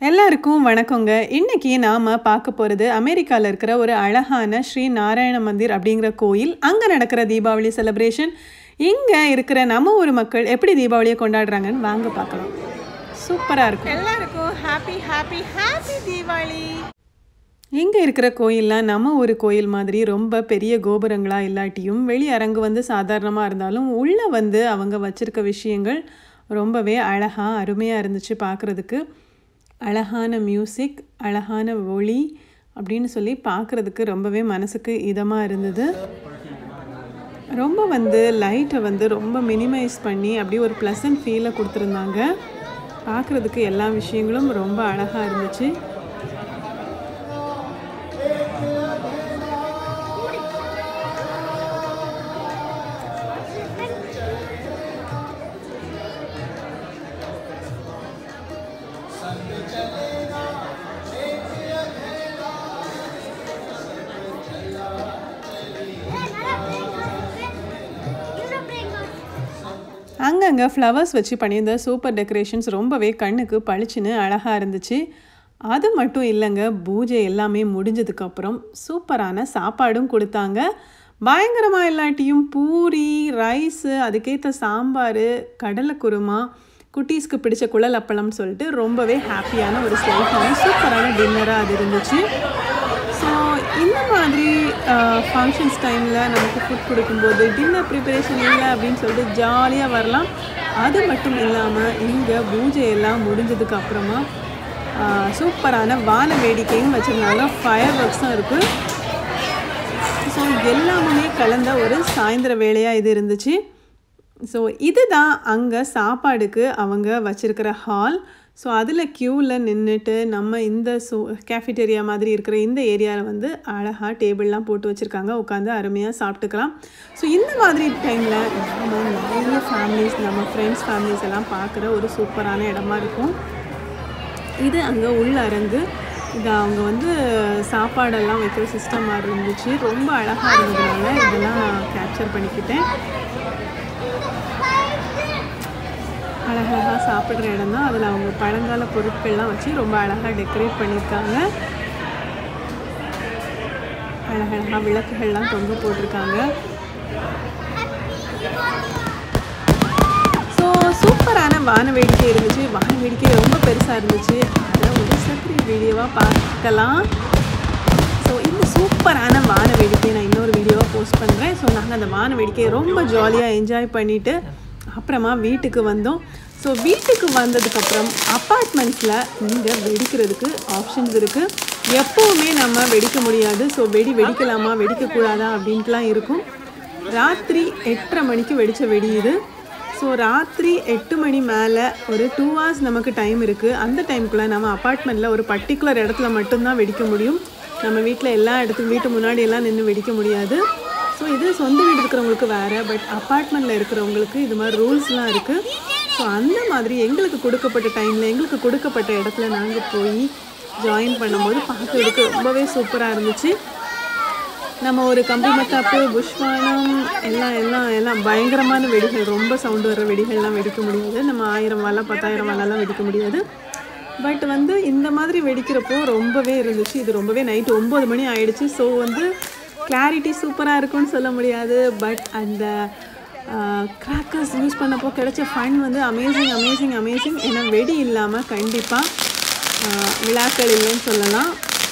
எல்லாருக்கும் வணக்கங்க இன்னைக்கு நாம் பார்க்க போகிறது அமெரிக்காவில் இருக்கிற ஒரு அழகான ஸ்ரீ நாராயண மந்திர் அப்படிங்கிற கோயில் அங்கே நடக்கிற தீபாவளி செலிப்ரேஷன் இங்கே இருக்கிற நம்ம ஊர் மக்கள் எப்படி தீபாவளியை கொண்டாடுறாங்கன்னு வாங்க பார்க்கலாம் சூப்பராக இருக்கும் எல்லாருக்கும் ஹாப்பி ஹாப்பி ஹாப்பி தீபாவளி இங்கே இருக்கிற கோயில்லாம் நம்ம ஒரு கோயில் மாதிரி ரொம்ப பெரிய கோபுரங்களாக இல்லாட்டியும் வெளி அரங்கு வந்து சாதாரணமாக இருந்தாலும் உள்ளே வந்து அவங்க வச்சிருக்க விஷயங்கள் ரொம்பவே அழகாக அருமையாக இருந்துச்சு பார்க்குறதுக்கு அழகான மியூசிக் அழகான ஒளி அப்படின்னு சொல்லி பார்க்குறதுக்கு ரொம்பவே மனசுக்கு இதமாக இருந்தது ரொம்ப வந்து லைட்டை வந்து ரொம்ப மினிமைஸ் பண்ணி அப்படியே ஒரு ப்ளசன்ட் ஃபீலை கொடுத்துருந்தாங்க பார்க்குறதுக்கு எல்லா விஷயங்களும் ரொம்ப அழகாக இருந்துச்சு அங்கங்கே ஃப்ளவர்ஸ் வச்சு பண்ணியிருந்த சூப்பர் டெக்கரேஷன்ஸ் ரொம்பவே கண்ணுக்கு பளிச்சுன்னு அழகாக இருந்துச்சு அது மட்டும் இல்லைங்க பூஜை எல்லாமே முடிஞ்சதுக்கப்புறம் சூப்பரான சாப்பாடும் கொடுத்தாங்க பயங்கரமாக இல்லாட்டியும் பூரி ரைஸு அதுக்கேற்ற சாம்பார் கடலை குருமா குட்டீஸ்க்கு பிடிச்ச குழல் அப்பளம்னு சொல்லிட்டு ரொம்பவே ஹாப்பியான ஒரு ஸ்லைட்டான சூப்பரான டின்னராக அது இருந்துச்சு ஸோ இந்த மாதிரி ஃபங்க்ஷன்ஸ் டைமில் நமக்கு ஃபுட் கொடுக்கும்போது டின்னர் ப்ரிப்பரேஷன் இல்லை அப்படின்னு சொல்லிட்டு ஜாலியாக வரலாம் அது மட்டும் இல்லாமல் இங்கே பூஜை எல்லாம் முடிஞ்சதுக்கு அப்புறமா சூப்பரான வான வேடிக்கையும் வச்சுருந்தாங்க ஃபயர் ஒர்க்ஸும் இருக்குது ஸோ எல்லாமே கலந்த ஒரு சாயந்தர வேலையாக இது இருந்துச்சு ஸோ இதுதான் அங்கே சாப்பாடுக்கு அவங்க வச்சுருக்கிற ஹால் ஸோ அதில் க்யூவில் நின்றுட்டு நம்ம இந்த சூ கேஃபிட்டேரியா மாதிரி இருக்கிற இந்த ஏரியாவில் வந்து அழகாக டேபிள்லாம் போட்டு வச்சுருக்காங்க உட்காந்து அருமையாக சாப்பிட்டுக்கலாம் ஸோ இந்த மாதிரி டைமில் நம்ம நிறைய ஃபேமிலிஸ் நம்ம ஃப்ரெண்ட்ஸ் ஃபேமிலிஸ் எல்லாம் பார்க்குற ஒரு சூப்பரான இடமா இருக்கும் இது அங்கே உள்ள அரங்கு இது அவங்க வந்து சாப்பாடெல்லாம் வைக்கிற சிஸ்டம் மாதிரி இருந்துச்சு ரொம்ப அழகாக இருந்ததுனால இதெல்லாம் கேப்சர் பண்ணிக்கிட்டேன் அழகழகாக சாப்பிட்ற இடம் தான் அதில் அவங்க பழங்கால பொருட்கள்லாம் வச்சு ரொம்ப அழகாக டெக்கரேட் பண்ணியிருக்காங்க அழகழகாக விளக்குகள்லாம் தொங்க போட்டிருக்காங்க ஸோ சூப்பரான வான வேடிக்கை இருந்துச்சு வான வேடிக்கை ரொம்ப பெருசாக இருந்துச்சு அதை ஒரு செப்பரேட் வீடியோவாக பார்க்கலாம் ஸோ இந்த சூப்பரான வான வேடிக்கையை நான் இன்னொரு வீடியோவாக போஸ்ட் பண்ணுறேன் ஸோ நாங்கள் அந்த வான வேடிக்கையை ரொம்ப ஜாலியாக என்ஜாய் பண்ணிவிட்டு அப்புறமா வீட்டுக்கு வந்தோம் ஸோ வீட்டுக்கு வந்ததுக்கப்புறம் அப்பார்ட்மெண்ட்ஸில் இங்கே வெடிக்கிறதுக்கு ஆப்ஷன்ஸ் இருக்குது எப்போவுமே நம்ம வெடிக்க முடியாது ஸோ வெடி வெடிக்கலாமா வெடிக்கக்கூடாதா அப்படின்ட்டுலாம் இருக்கும் ராத்திரி எட்டரை மணிக்கு வெடித்த வெடி இது ஸோ ராத்திரி எட்டு மணி மேலே ஒரு டூ ஹவர்ஸ் நமக்கு டைம் இருக்குது அந்த டைமுக்குள்ளே நம்ம அப்பார்ட்மெண்ட்டில் ஒரு பர்டிகுலர் இடத்துல மட்டும்தான் வெடிக்க முடியும் நம்ம வீட்டில் எல்லா இடத்துக்கும் வீட்டு முன்னாடி எல்லாம் நின்று வெடிக்க முடியாது ஸோ இது சொந்த வீடு இருக்கிறவங்களுக்கு வேறு பட் அப்பார்ட்மெண்ட்டில் இருக்கிறவங்களுக்கு இது மாதிரி ரூல்ஸ்லாம் இருக்குது ஸோ அந்த மாதிரி எங்களுக்கு கொடுக்கப்பட்ட டைமில் எங்களுக்கு கொடுக்கப்பட்ட இடத்துல நாங்கள் போய் ஜாயின் பண்ணும்போது பார்க்குறதுக்கு ரொம்பவே சூப்பராக இருந்துச்சு நம்ம ஒரு கம்பி மத்தாப்பு புஷ்வானம் எல்லாம் எல்லாம் எல்லாம் பயங்கரமான வெடிகள் ரொம்ப சவுண்டு வர வெடிகள்லாம் வெடிக்க முடியாது நம்ம ஆயிரம் வாழை பத்தாயிரம் வாழெல்லாம் வெடிக்க முடியாது பட் வந்து இந்த மாதிரி வெடிக்கிறப்போ ரொம்பவே இருந்துச்சு இது ரொம்பவே நைட்டு ஒம்பது மணி ஆயிடுச்சு ஸோ வந்து கிளாரிட்டி சூப்பராக இருக்கும்னு சொல்ல முடியாது பட் அந்த கிராக்கர்ஸ் யூஸ் பண்ணப்போ கிடைச்ச ஃபன் வந்து அமேசிங் அமேசிங் அமேசிங் ஏன்னா வெடி இல்லாமல் கண்டிப்பாக விழாக்கள் இல்லைன்னு சொல்லலாம்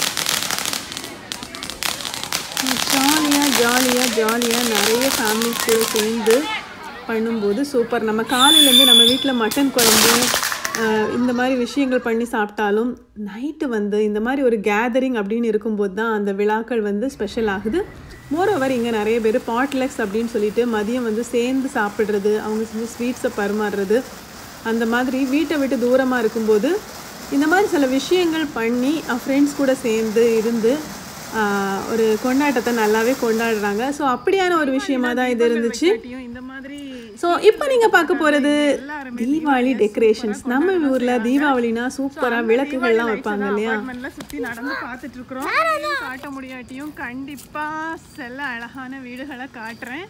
ஜாலியாக ஜாலியாக ஜாலியாக நிறைய ஃபேமிலிஸ் கூட சேர்ந்து பண்ணும்போது சூப்பர் நம்ம காலையிலேருந்து நம்ம வீட்டில் மட்டன் குழம்பு இந்த மாதிரி விஷயங்கள் பண்ணி சாப்பிட்டாலும் நைட்டு வந்து இந்த மாதிரி ஒரு கேதரிங் அப்படின்னு இருக்கும்போது தான் அந்த விழாக்கள் வந்து ஸ்பெஷல் ஆகுது மோரோவர் இங்கே நிறைய பேர் பாட்லெக்ஸ் அப்படின்னு சொல்லிட்டு மதியம் வந்து சேர்ந்து சாப்பிட்றது அவங்க செஞ்சு ஸ்வீட்ஸை பரிமாறுறது அந்த மாதிரி வீட்டை விட்டு தூரமாக இருக்கும்போது இந்த மாதிரி சில விஷயங்கள் பண்ணி ஃப்ரெண்ட்ஸ் கூட சேர்ந்து இருந்து ஒரு கொண்டாட்டத்தை நல்லாவே கொண்டாடுறாங்க ஸோ அப்படியான ஒரு விஷயமா தான் இது இருந்துச்சு இந்த மாதிரி ஸோ இப்போ நீங்கள் பார்க்க போகிறது தீபாவளி டெக்கரேஷன்ஸ் நம்ம ஊரில் தீபாவளினா சூப்பராக விளக்குகள்லாம் வைப்பாங்க இல்லையா அப்பார்ட்மெண்ட்ல சுத்தி நடந்து பார்த்துட்டு இருக்கிறோம் காட்ட முடியாட்டியும் கண்டிப்பா சில அழகான வீடுகளை காட்டுறேன்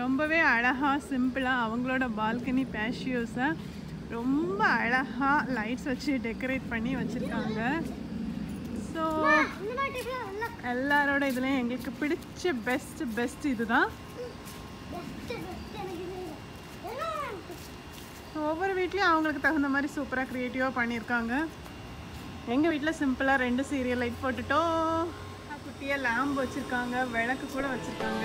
ரொம்பவே அழகாக சிம்பிளாக அவங்களோட பால்கனி பேஷியோஸை ரொம்ப அழகாக லைட்ஸ் வச்சு டெக்கரேட் பண்ணி வச்சுருக்காங்க ஸோ இந்த மாதிரி டைப்ல நல்லா எல்லாரோட இதுலேயும் எங்களுக்கு பிடிச்ச பெஸ்ட் பெஸ்ட் இதுதான் பெஸ்ட் பெஸ்ட் எனக்கு இது ஏன்னா ஸோ ஒவ்வொரு வீட்லேயும் அவங்களுக்கு தகுந்த மாதிரி சூப்பராக க்ரியேட்டிவாக பண்ணியிருக்காங்க எங்கள் வீட்டில் சிம்பிளாக ரெண்டு சீரியல் லைட் போட்டுட்டோம் குட்டியாக லேம்ப் வச்சுருக்காங்க விளக்கு கூட வச்சுருக்காங்க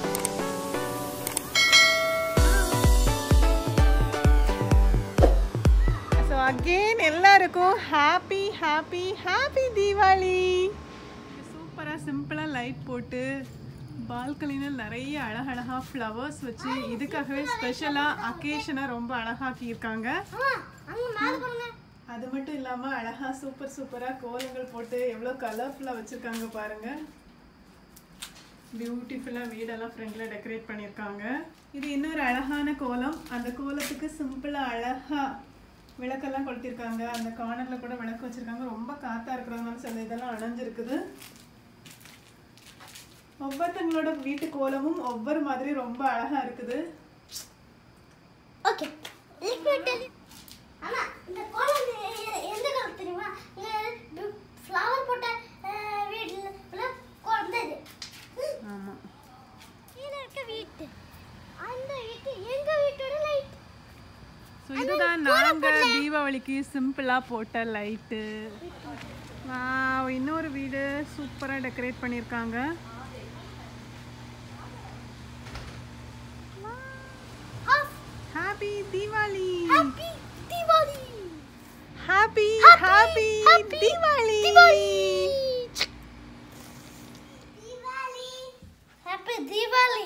ஸோ அகெயின் எல்லாருக்கும் ஹாப்பி ஹாப்பி ஹாப்பி தீபாவளி சூப்பராக சிம்பிளாக லைட் போட்டு பால்கனியில் நிறைய அழகழகாக ஃப்ளவர்ஸ் வச்சு இதுக்காகவே ஸ்பெஷலாக அக்கேஷனாக ரொம்ப அழகாக்கியிருக்காங்க அம்மா அங்க மேல பாருங்க அது மட்டும் இல்லாமல் அழகாக சூப்பர் சூப்பராக கோலங்கள் போட்டு எவ்வளோ கலர்ஃபுல்லாக வச்சுருக்காங்க பாருங்கள் பியூட்டிஃபுல்லாக வீடெல்லாம் ஃப்ரண்டில் டெக்கரேட் பண்ணியிருக்காங்க இது இன்னொரு அழகான கோலம் அந்த கோலத்துக்கு சிம்பிளாக அழகாக விளக்கெல்லாம் கொளுத்திருக்காங்க அந்த கார்னரில் கூட விளக்கு வச்சுருக்காங்க ரொம்ப காற்றா இருக்கிறதுனால சில இதெல்லாம் அணைஞ்சிருக்குது ஒவ்வொருத்தங்களோட வீட்டு கோலமும் ஒவ்வொரு மாதிரி ரொம்ப அழகாக இருக்குது ஓகே லிக்விட் அம்மா இந்த கோலம் எ- எ- எந்த கோலம் தெரியுமா இந்த ஃப்ளவர் போட்ட அஹ், வீட்டுல உள்ள கோலம் தான் இது ஆமாம் கீழே இருக்க வீட்டு அந்த வீட்டு எங்க வீட்டோட லைட் ஸோ இதுதான் நாங்கள் தீபாவளிக்கு சிம்பிளாக போட்ட லைட்டு இன்னொரு வீடு சூப்பராக டெக்கரேட் பண்ணியிருக்காங்க happy Deepavali happy Deepavali happy happy Deepavali Deepavali happy Deepavali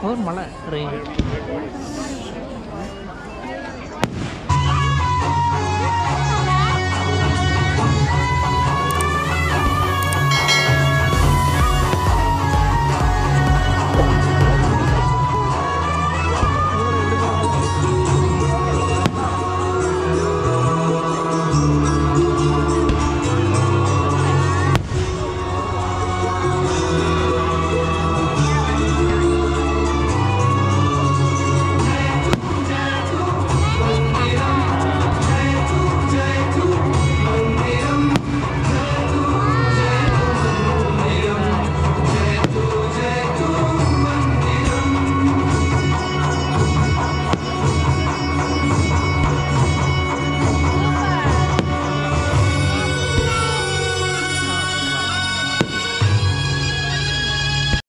ஒரு மலை ரெயின்